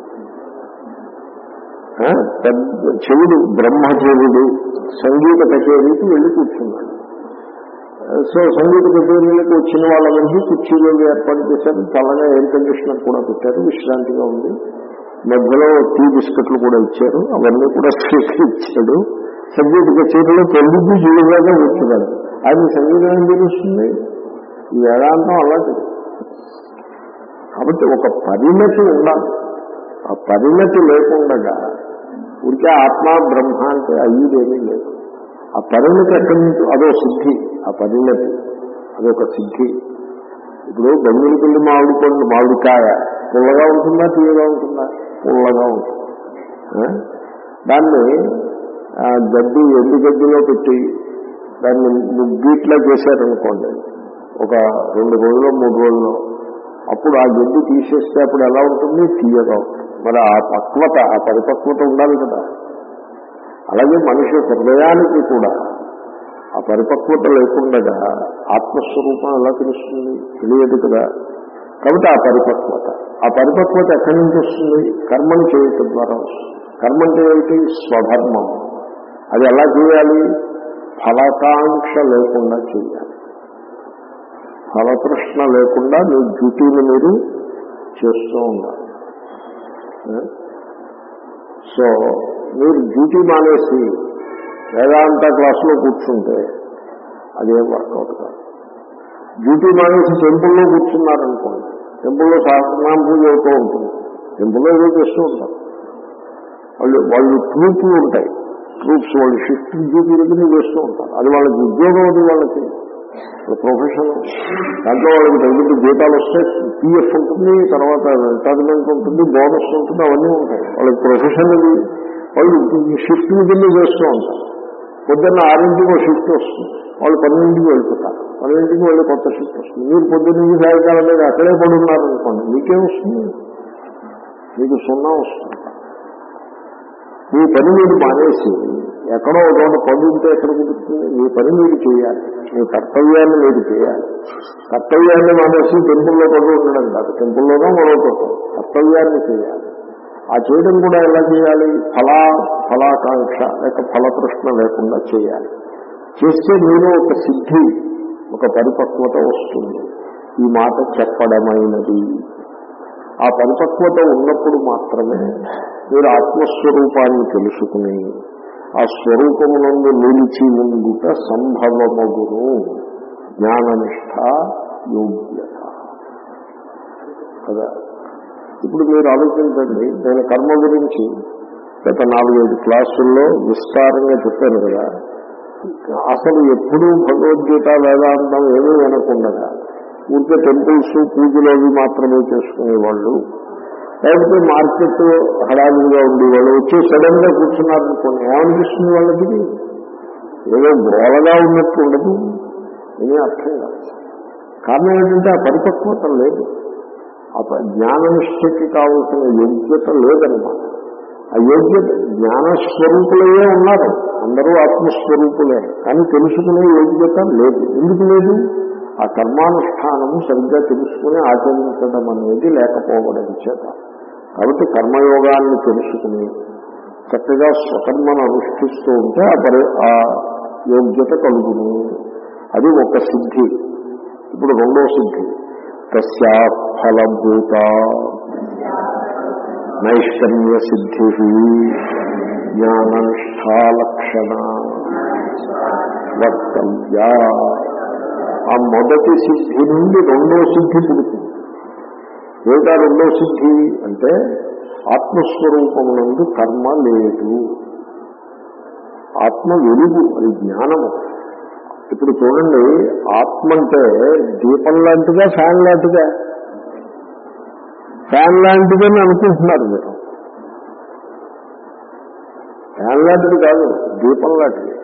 ఆ, పెద్ద చెవుడు బ్రహ్మదేవుడు సంగీత కచేరీకి వెళ్ళి కూర్చున్నాడు సో సంగీత కచేరీలకు వచ్చిన వాళ్ళందరికీ కుర్చీలు అవి ఏర్పాటు చేశారు చల్లగా ఎయిర్ కండిషనర్ కూడా పెట్టారు విశ్రాంతిగా ఉంది మధ్యలో టీ బిస్కెట్లు కూడా ఇచ్చారు అవన్నీ కూడా స్వీకరించాడు సంగీత కచేరీలో పెళ్లికి జీవులాగా కూర్చున్నాడు ఆయన సంగీతం ఏం తెలుస్తుంది ఈ వేదాంతం అలాంటిది కాబట్టి ఒక పరిణతి ఉండాలి ఆ పరిణతి లేకుండా ఊరికే ఆత్మ బ్రహ్మ అంటే అయ్యేదేమీ లేదు ఆ పరిణతి ఎక్కడి నుంచి అదో సిద్ధి ఆ పరిణతి అదొక సిద్ధి ఇప్పుడు బొమ్మల పిల్లి మామిడి పండు మామిడికాయ పుల్లగా ఉంటుందా తీయగా ఉంటుందా పుల్లగా ఉంటుంది ఆ? దాన్ని ఆ, గడ్డి ఎండు గడ్డిలో పెట్టి దాన్ని ముగ్గిట్లా చేశారనుకోండి ఒక రెండు రోజులు మూడు రోజులు అప్పుడు ఆ గడ్డి తీసేస్తే అప్పుడు ఎలా ఉంటుంది తీయగా ఉంటుంది మరి ఆ పక్వత ఆ పరిపక్వత ఉండాలి కదా అలాగే మనిషి హృదయానికి కూడా ఆ పరిపక్వత లేకుండా ఆత్మస్వరూపం ఎలా తెలుస్తుంది తెలియదు కదా కాబట్టి ఆ పరిపక్వత ఆ పరిపక్వత ఎక్కడి నుంచి వస్తుంది కర్మను చేయటం ద్వారా వస్తుంది కర్మ అంటే ఏమిటి స్వధర్మం అది ఎలా చేయాలి ఫలకాంక్ష లేకుండా చేయాలి ఫలతృష్ణ లేకుండా మీ డ్యూటీని మీరు చేస్తూ ఉండాలి ఏ? సో మీరు డ్యూటీ మానేసి వేదాంత క్లాసులో కూర్చుంటే అదేం వర్కౌట్ కాదు డ్యూటీ మానేసి టెంపుల్లో కూర్చున్నారనుకోండి టెంపుల్లో సహస్రనామ పూజ అవుతూ ఉంటుంది టెంపుల్లో ఏదో చేస్తూ ఉంటారు వాళ్ళు వాళ్ళు ట్రూప్లు ఉంటాయి ట్రూప్స్ వాళ్ళు షిఫ్ట్ డ్యూటీ దగ్గర చేస్తూ ఉంటారు అది వాళ్ళకి ఉద్యోగం అది వాళ్ళకి ప్రొఫెషన్ దాంట్లో వాళ్ళకి తగ్గితే జీతాలు వస్తే పిఎఫ్ ఉంటుంది తర్వాత రిటైర్మెంట్ ఉంటుంది బోనస్ ఉంటుంది అవన్నీ ఉంటాయి వాళ్ళకి ప్రొఫెషన్ ఇది వాళ్ళు షిఫ్ట్ కింద చేస్తూ ఉంటారు పొద్దున్న ఆరింటికి ఒక షిఫ్ట్ వస్తుంది వాళ్ళు పన్నెండింటికి వెళ్ళిపోతారు పన్నెండింటికి వెళ్ళి కొత్త షిఫ్ట్ వస్తుంది మీరు పొద్దున్న సాయంకాలం మీద అక్కడే పడి ఉన్నారు అనుకోండి మీకేం వస్తుంది మీకు సున్నా వస్తుంది మీ పని మీరు మానేసి ఎక్కడో ఒక చోట పని ఉంటే ఎక్కడ కుదురుతుంది మీ పని మీరు చేయాలి మీ కర్తవ్యాన్ని మీరు చేయాలి కర్తవ్యాన్ని మానేసి టెంపుల్లో పడి ఉండడం కాదు టెంపుల్లోనో మరో చోట కర్తవ్యాన్ని చేయాలి ఆ చేయడం కూడా ఎలా చేయాలి ఫలా ఫలాకాంక్ష లేక ఫలతృష్ణ లేకుండా చేయాలి చేస్తే మీలో ఒక సిద్ధి ఒక పరిపక్వత వస్తుంది ఈ మాట చెప్పడమైనది ఆ పరిపక్వత ఉన్నప్పుడు మాత్రమే మీరు ఆత్మస్వరూపాన్ని తెలుసుకుని ఆ స్వరూపమునందు నిలిచి ఉండుట సంభవమగును జ్ఞాననిష్ట యోగ్యత కదా ఇప్పుడు మీరు ఆలోచించండి నేను కర్మ గురించి గత నాలుగైదు క్లాసుల్లో విస్తారంగా చెప్పాను కదా అసలు ఎప్పుడూ భగవద్గీత వేదాంతం ఏమీ వినకుండగా ఊరికే టెంపుల్స్ పూజలు అవి మాత్రమే చేసుకునేవాళ్ళు లేకపోతే మార్కెట్ హడావిడిగా ఉండేవాళ్ళు వచ్చి సడన్ గా కూర్చున్నారనుకోండి ఏమనిపిస్తుంది వాళ్ళకి ఏదో గోలగా ఉన్నట్టు ఉండదు ఏమీ అర్థం కాదు కారణం ఏంటంటే ఆ పరిపక్వత లేదు ఆ ప- జ్ఞాననిష్టకి కావలసిన యోగ్యత లేదన్నమాట ఆ యోగ్యత జ్ఞానస్వరూపులే ఉన్నారు అందరూ ఆత్మస్వరూపులే కానీ తెలుసుకునే యోగ్యత లేదు ఎందుకు లేదు ఆ కర్మానుష్ఠానము సరిగ్గా తెలుసుకుని ఆచరించడం అనేది లేకపోవడం చేత కాబట్టి కర్మయోగాన్ని తెలుసుకుని చక్కగా స్వకర్మను అనుష్ఠిస్తూ ఉంటే ఆ పరి ఆ యోగ్యత కలుగును అది ఒక సిద్ధి ఇప్పుడు రెండో సిద్ధి తస్యా ఫలభూత నైష్కర్మ్య సిద్ధి జ్ఞాననిష్టాలక్షణ వక్తవ్య ఆ మొదటి సిద్ధి నుండి రెండో సిద్ధి పుడుతుంది ఏమిటా రెండో సిద్ధి అంటే ఆత్మస్వరూపమునందు కర్మ లేదు ఆత్మ వెలుగు అది జ్ఞానము ఇప్పుడు చూడండి ఆత్మ అంటే దీపం లాంటిదా ఫ్యాన్ లాంటిదా ఫ్యాన్ లాంటిదని అనుకుంటున్నారు మీరు ఫ్యాన్ లాంటిది కాదు దీపం లాంటిది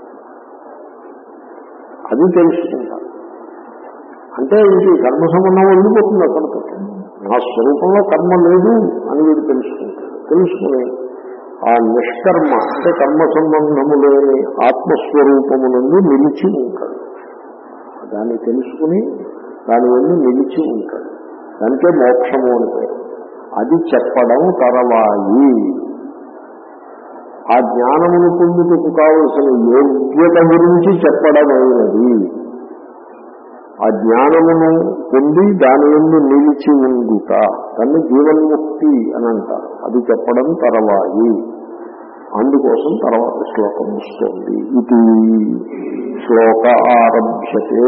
అది తెలుసుకుంటారు అంటే ఇది కర్మ సంబంధం ఉండిపోతుంది అక్కడితో నా స్వరూపంలో కర్మ లేదు అని వీడు తెలుసుకుంటాడు తెలుసుకుని ఆ నిష్కర్మ అంటే కర్మ సంబంధము లేని ఆత్మస్వరూపము నుండి నిలిచి ఉంటాడు దాన్ని తెలుసుకుని దాని నుండి నిలిచి ఉంటాడు దానికే మోక్షము అని పేరు అది చెప్పడం తరవాయి ఆ జ్ఞానమును పొందుటకు కావలసిన యోగ్యత గురించి చెప్పడమైనది ఆ జ్ఞానమును పొంది దాని నుండి నిలిచి ఉండుట దాన్ని జీవన్ముక్తి అని అంటారు అది చెప్పడం తరవాయి అందుకోసం తర్వాత శ్లోకం వస్తుంది ఇది శ్లోక ఆరభ్యతే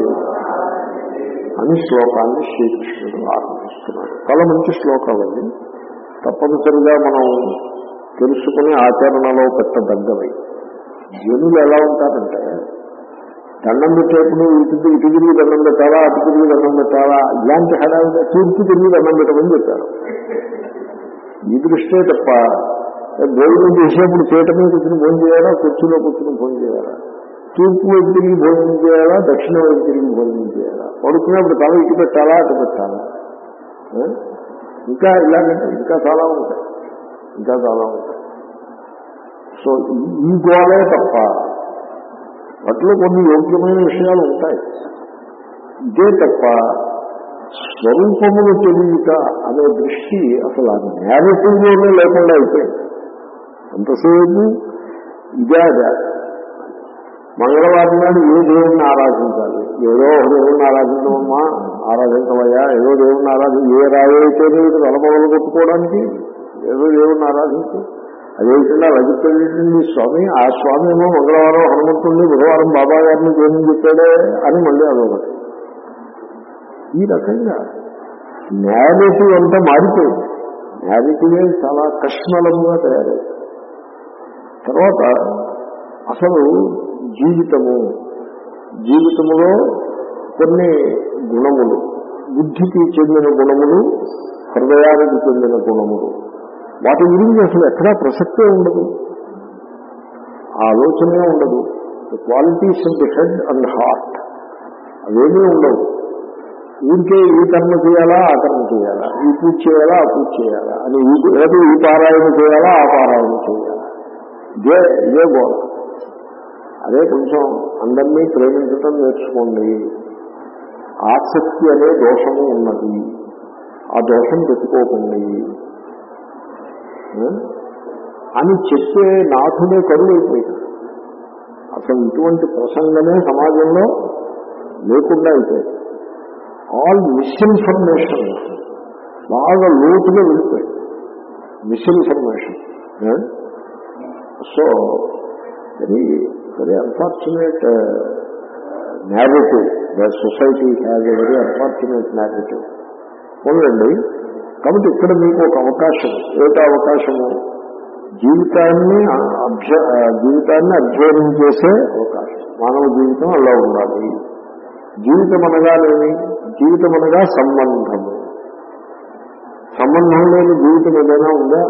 అని శ్లోకాన్ని శ్రీకృష్ణుడు ఆరంభిస్తున్నాడు చాలా మంచి శ్లోకం అది తప్పనిసరిగా మనం తెలుసుకుని ఆచరణలో పెట్టదగ్గవి జనులు ఎలా ఉంటారంటే దండం పెట్టేప్పుడు ఇటు ఇటు తిరిగి దండం పెట్టాలా అటు తిరిగి దండం పెట్టాలా ఇలాంటి హడావిగా తూర్పు తిరిగి దండం పెట్టమని చెప్పారు ఈ దృష్టే తప్ప భోజనం చేసేప్పుడు పీట మీద కూర్చుని భోజనం చేయాలా కుర్చీలో కూర్చుని భోజనం చేయాలా తూర్పు వైపు తిరిగి భోజనం చేయాలా దక్షిణ వైపు తిరిగి భోజనం చేయాలా పడుకున్నప్పుడు తల ఇటు పెట్టాలా అటు పెట్టాలా ఆ? ఇంకా ఇలాగంటే ఇంకా చాలా ఉంటాయి ఇంకా చాలా ఉంటాయి సో ఈ- ఈ గోళే తప్ప వాటిలో కొన్ని యోగ్యమైన విషయాలు ఉంటాయి ఇదే తప్ప స్వరూపమును తెలియట అనే దృష్టి అసలు ఆ నేరేటివ్లోనే లేకుండా అయిపోయింది ఎంతసేపు ఇదే అదే మంగళవారం నాడు ఏ దేవుణ్ణి ఆరాధించాలి ఏదో ఒక దేవుణ్ణి ఆరాధించమమ్మా ఆరాధించవయ్యా ఏదో దేవుణ్ణి ఆరాధి ఏ రాయి అయితే నీకు తలపగలు కొట్టుకోవడానికి ఏదో దేవుణ్ణి ఆరాధించు అదేవిధంగా లభించండి స్వామి ఆ స్వామి ఏమో మంగళవారం హనుమంతుడిని బుధవారం బాబా గారిని దేవుని చెప్పాడే అని మళ్ళీ అదొకటి ఈ రకంగా నేరేటివ్ అంతా మారిపోయింది నేరేటివే చాలా కష్మలంగా తయారైంది తర్వాత అసలు జీవితము జీవితములో కొన్ని గుణములు బుద్ధికి చెందిన గుణములు హృదయానికి చెందిన గుణములు వాటి గురించి అసలు ఎక్కడా ప్రసక్తే ఉండదు ఆ ఆలోచనే ఉండదు qualities of the head and heart అవేమీ ఉండవు ఊరికే ఈ కర్మ చేయాలా ఆ కర్మ చేయాలా ఈ పూజ చేయాలా ఆ పూజ చేయాలా అని ఈ లేదా ఈ పారాయణ చేయాలా ఆ పారాయణ చేయాలా ఇదే ఇదే గోడ అదే కొంచెం అందరినీ ప్రేమించటం నేర్చుకోండి ఆసక్తి అనే దోషము ఉన్నది ఆ దోషం పెట్టుకోకండి ఆ? అని చెప్పే నాథుడే కరువైపోయాడు అసలు ఇటువంటి ప్రసంగమే సమాజంలో లేకుండా అయిపోయింది ఆల్ మిస్ఇన్ఫర్మేషన్ బాగా లోతుగా వెళ్ళిపోయింది misinformation so very very unfortunate narrative the society has a very unfortunate narrative పోలండి కాబట్టి ఇక్కడ మీకు ఒక అవకాశం ఏమిటి అవకాశము జీవితాన్ని అభ్య జీవితాన్ని అధ్యయనం చేసే అవకాశం మానవ జీవితం అలా ఉండాలి జీవితం అనగానేమి జీవితం అనగా సంబంధము సంబంధం లేని జీవితం ఏదైనా ఉందా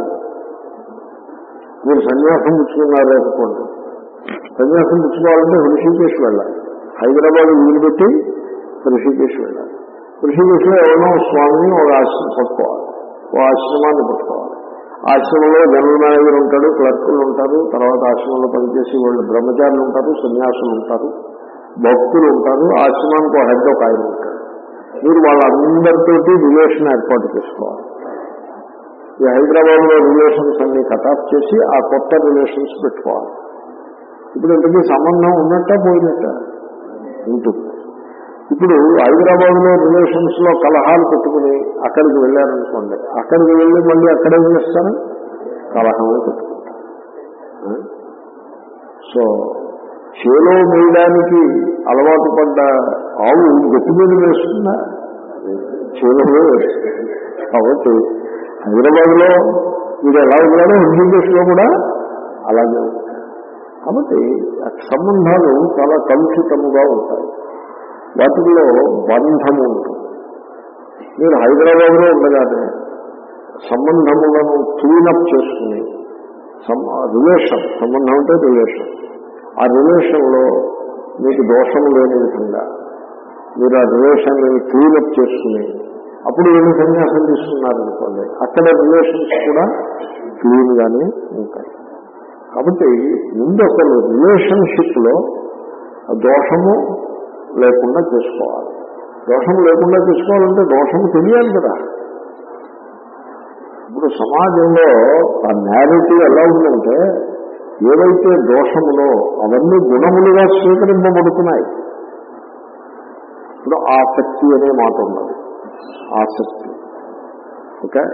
మీరు సన్యాసం పుచ్చుకున్నారు అనుకోండి సన్యాసం పుచ్చుకోవాలంటే హృషికేశ్ వెళ్ళాలి హైదరాబాద్ వదిలిపెట్టి హృషికేశ్ వెళ్ళాలి హృషికేశ్లో ఎవరో స్వామిని ఒక ఆశ్రమం పట్టుకోవాలి ఓ ఆశ్రమాన్ని పట్టుకోవాలి ఆశ్రమంలో జనరల్ మేనేజర్ ఉంటాడు క్లర్కులు ఉంటారు తర్వాత ఆశ్రమంలో పనిచేసి వాళ్ళు బ్రహ్మచారులు ఉంటారు సన్యాసులు ఉంటారు భక్తులు ఉంటారు ఆశ్రమానికి ఒక హెడ్ ఒక ఆయన ఉంటాడు మీరు వాళ్ళందరితోటి రిలేషన్ ఏర్పాటు చేసుకోవాలి ఈ హైదరాబాద్ లో రిలేషన్స్ అన్ని కటాఫ్ చేసి ఆ కొత్త రిలేషన్స్ పెట్టుకోవాలి ఇప్పుడు ఇంతకీ సంబంధం ఉన్నట్ట పోయినట్ట ఉంటుంది ఇప్పుడు హైదరాబాద్ లో రిలేషన్స్ లో కలహాలు పెట్టుకుని అక్కడికి వెళ్ళారనుకోండి అక్కడికి వెళ్ళి మళ్ళీ అక్కడే చేస్తారు కలహమే పెట్టుకుంటారు ఆ? సో చేలో వేయడానికి అలవాటు పడ్డ ఆవు గట్టి మీద వేస్తుందా చేలో వేస్తుంది కాబట్టి హైదరాబాద్ లో ఇది ఎలా ఉన్నాడో హిందీదేశ్ లో కూడా అలాగే ఉంది కాబట్టి ఆ సంబంధాలు చాలా కలుషితముగా ఉంటాయి వాటిల్లో బంధము ఉంటుంది మీరు హైదరాబాద్ లో ఉండగానే సంబంధములను క్లీనప్ చేసుకుని రిలేషన్ సంబంధం అంటే రిలేషన్ ఆ రిలేషన్లో మీకు దోషం లేని విధంగా మీరు ఆ రిలేషన్ క్లీనప్ చేసుకుని అప్పుడు ఏమి సన్యాసం తీసుకున్నారనుకోండి అక్కడ రిలేషన్స్ కూడా క్లీన్ గానే ఉంటాయి కాబట్టి ముందు అసలు రిలేషన్షిప్ లో ఆ దోషము లేకుండా చేసుకోవాలి దోషం లేకుండా చేసుకోవాలంటే దోషం తెలియాలి కదా ఇప్పుడు సమాజంలో ఆ నేరేటివ్ ఎలా ఉందంటే ఏవైతే దోషములో అవన్నీ గుణములుగా స్వీకరింపబడుతున్నాయి ఇప్పుడు ఆసక్తి అనే మాట ఉన్నది ఆసక్తి ఓకే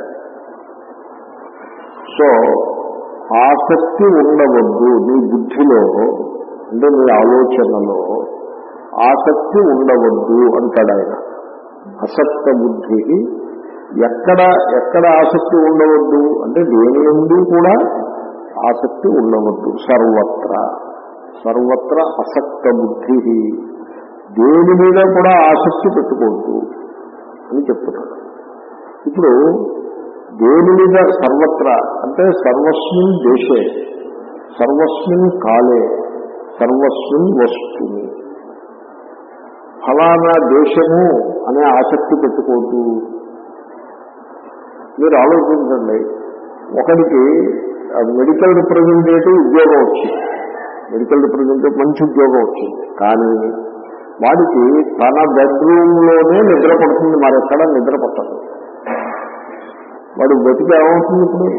సో ఆసక్తి ఉండవద్దు నీ బుద్ధిలో అంటే నీ ఆలోచనలో ఆసక్తి ఉండవద్దు అంటాడు ఆయన అసక్త బుద్ధి ఎక్కడ ఎక్కడ ఆసక్తి ఉండవద్దు అంటే దేని నుండి కూడా ఆసక్తి ఉండవద్దు సర్వత్ర సర్వత్ర అసక్త బుద్ధి దేని మీద కూడా ఆసక్తి పెట్టుకోవద్దు అని చెప్తున్నాడు ఇప్పుడు దేని మీద సర్వత్ర అంటే సర్వస్మిన్ దేశే సర్వస్మిన్ కాలే సర్వస్మిన్ వస్తుని ఫలానా దేశము అనే ఆసక్తి పెట్టుకోవద్దు మీరు ఆలోచించండి ఒకరికి మెడికల్ రిప్రజెంటేటివ్ ఉద్యోగం వచ్చింది మెడికల్ రిప్రజెంటేటివ్ మంచి ఉద్యోగం వచ్చింది కానీ వాడికి తన బెడ్రూమ్ లోనే నిద్ర పడుతుంది మరెక్కడ నిద్ర పట్టదు వాడు బతికి ఏమవుతుంది ఇప్పుడు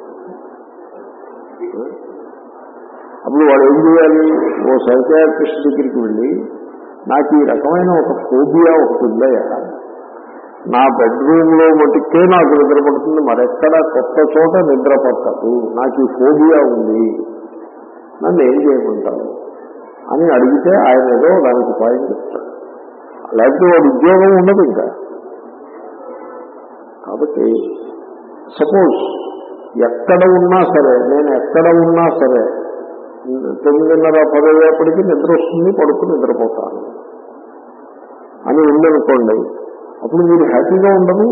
అప్పుడు వాడు ఏం చేయాలి ఓ సైకాట్రిస్ట్ దగ్గరికి వెళ్ళి నాకు ఈ రకమైన ఒక ఫోబియా ఒకటి ఉందయ్యా నా బెడ్రూమ్ లో మటుకే నాకు నిద్ర పడుతుంది మరెక్కడ కొత్త చోట నిద్ర పట్టదు నాకు ఈ ఫోబియా ఉంది నన్ను ఏం చేయమంటారు అని అడిగితే ఆయన ఏదో దానికి ఉపాయం చెప్తాడు లేకపోతే వాడు ఉద్యోగం ఉండదు ఇంకా కాబట్టి సపోజ్ ఎక్కడ ఉన్నా సరే నేను ఎక్కడ ఉన్నా సరే తొమ్మిదిన్నర పది అయ్యేప్పటికీ నిద్ర వస్తుంది పడుకుని నిద్రపోతాను అని ఉందనుకోండి అప్పుడు మీరు హ్యాపీగా ఉండరు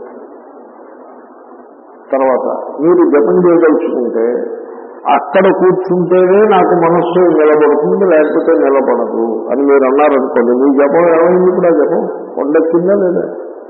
తర్వాత మీరు జపం చేయదలుచుకుంటే అక్కడ కూర్చుంటేనే నాకు మనస్సు నిలబడుతుంది లేకపోతే నిలబడదు అని మీరు అన్నారనుకోండి మీ జపం ఏమైంది ఇప్పుడు ఆ జపం కొండెక్కిందా లేదా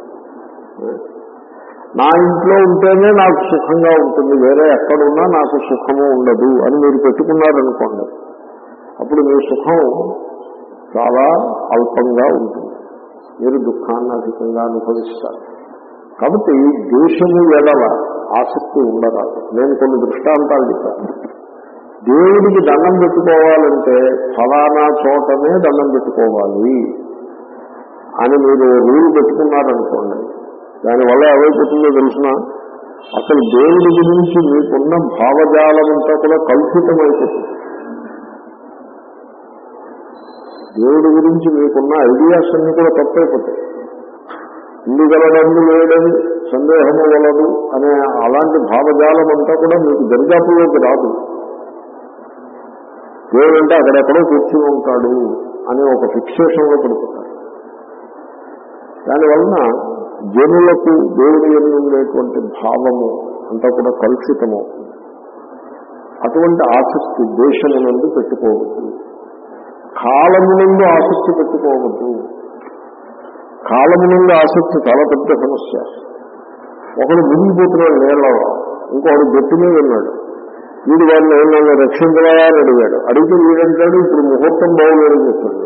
నా ఇంట్లో ఉంటేనే నాకు సుఖంగా ఉంటుంది వేరే ఎక్కడున్నా నాకు సుఖము ఉండదు అని మీరు పెట్టుకున్నారనుకోండి అప్పుడు మీ సుఖం చాలా అల్పంగా ఉంటుంది మీరు దుఃఖాన్ని అధికంగా అనుభవిస్తారు కాబట్టి దేశము ఎడల ఆసక్తి ఉండరాదు నేను కొన్ని దృష్టాంతాలు చెప్పాను దేవుడికి దండం పెట్టుకోవాలంటే ఫలానా చోటనే దండం పెట్టుకోవాలి అని మీరు రూల్ పెట్టుకున్నారనుకోండి దానివల్ల ఏమైపోతుందో తెలిసిన అసలు దేవుడి గురించి మీకున్న భావజాలం అంతా కూడా కల్పితమైపోతుంది దేవుడి గురించి మీకున్న ఐడియాస్ అన్ని కూడా తప్పైపోతాయి ఇల్లు గలడందు లేడని సందేహము వలదు అనే అలాంటి భావజాలం అంతా కూడా మీకు దరిదాపులోకి రాదు దేవుడంటే అక్కడెక్కడో కూర్చుని ఉంటాడు అనే ఒక ఫిక్సేషన్లో పడిపోతారు దానివలన జనులకు దేవుడి ఎందు ఉండేటువంటి భావము అంతా కూడా కలుషితము అటువంటి ఆసక్తి దేశము నుండి పెట్టుకోవద్దు కాలము నుండి ఆసక్తి పెట్టుకోవద్దు కాలము నుండి ఆసక్తి చాలా పెద్ద సమస్య ఒకడు మునిగిపోతున్నాడు నీళ్ళలో ఇంకొకడు గట్టి మీద ఉన్నాడు వీడు వాడిని నన్ను రక్షించవా అని అడిగాడు అడిగితే వీడంటాడు ఇప్పుడు ముహూర్తం బాగోలేదని చెప్పాడు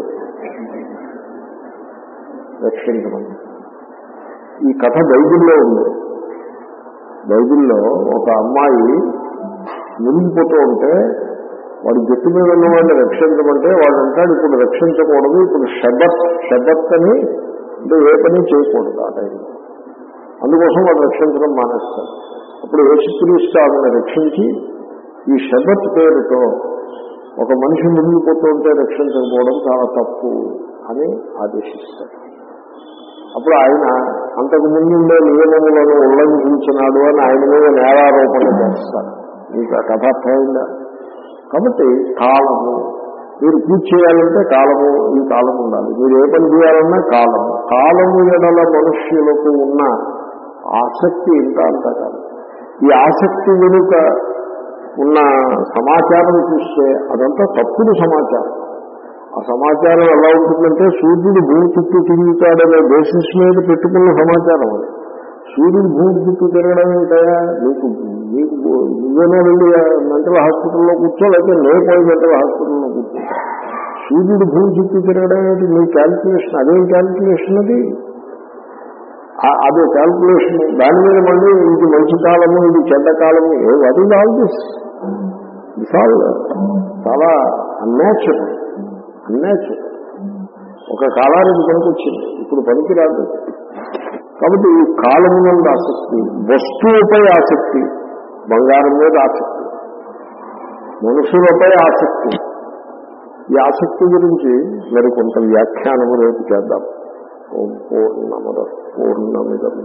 రక్షించమని ఈ కథ బైబిల్లో ఉంది బైబిల్లో ఒక అమ్మాయి మునిగిపోతూ ఉంటే వాడు జట్టు మీద ఉన్న వాడిని రక్షించమంటే వాడు అంటాడు ఇప్పుడు రక్షించకూడదు ఇప్పుడు షబత్ షబత్ అని అంటే ఏ పని చేయకూడదు ఆ టైంలో అందుకోసం వాడు రక్షించడం మానేస్తాడు అప్పుడు యేసుక్రీస్తు ఆమెను రక్షించి ఈ షబత్ పేరుతో ఒక మనిషి మునిగిపోతూ ఉంటే రక్షించకపోవడం చాలా తప్పు అని ఆదేశిస్తాడు అప్పుడు ఆయన అంతకు ముందుండే నియమములను ఉల్లంఘించినాడు అని ఆయన మీద నేరారోపణ చేస్తారు మీకు ఆ కథ అర్థమైందా కాబట్టి కాలము మీరు పూజ చేయాలంటే కాలము ఈ కాలం ఉండాలి మీరు ఏ పని చేయాలన్నా కాలము కాలము ఎడల మనుష్యులకు ఉన్న ఆసక్తి ఇంత అంతా కాదు ఈ ఆసక్తి వెనుక ఉన్న సమాచారం చూస్తే అదంతా తప్పుడు సమాచారం ఆ సమాచారం ఎలా ఉంటుందంటే సూర్యుడు భూమి చుట్టూ తిరుగుతాడనే బేసిస్ మీద పెట్టుకున్న సమాచారం అది సూర్యుడు భూమి చుట్టూ తిరగడం ఏంటయా నీకు నీకు నువ్వేనా వెళ్ళి మెంటల్ హాస్పిటల్లో కూర్చో లేకపోతే నేను పోయి మెంటల్ హాస్పిటల్లో కూర్చో సూర్యుడు భూమి చుట్టూ తిరగడం ఏంటి నీ క్యాల్కులేషన్ అదేం క్యాల్కులేషన్ అది ఆ- అదే క్యాల్కులేషన్ దాని మీద మళ్ళీ ఇది మంచి కాలము ఇది చెడ్డ కాలము ఏ వది ఆల్ దిస్ ఆల్ చాలా అన్యాచురల్ అన్యాచురల్ ఒక కాలానికి పనికొచ్చింది ఇప్పుడు పనికిరాదు కాబట్టి ఈ కాలము నుండి ఆసక్తి వస్తువుపై ఆసక్తి బంగారం మీద ఆసక్తి మనుషులపై ఆసక్తి ఈ ఆసక్తి గురించి మరి కొంత వ్యాఖ్యానము రేపు చేద్దాం ఓం పూర్ణమద పూర్ణమిదం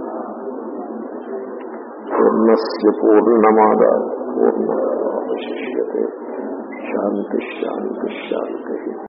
పూర్ణస్ పూర్ణమాద పూర్ణ శాంతి శాంతి శాంతి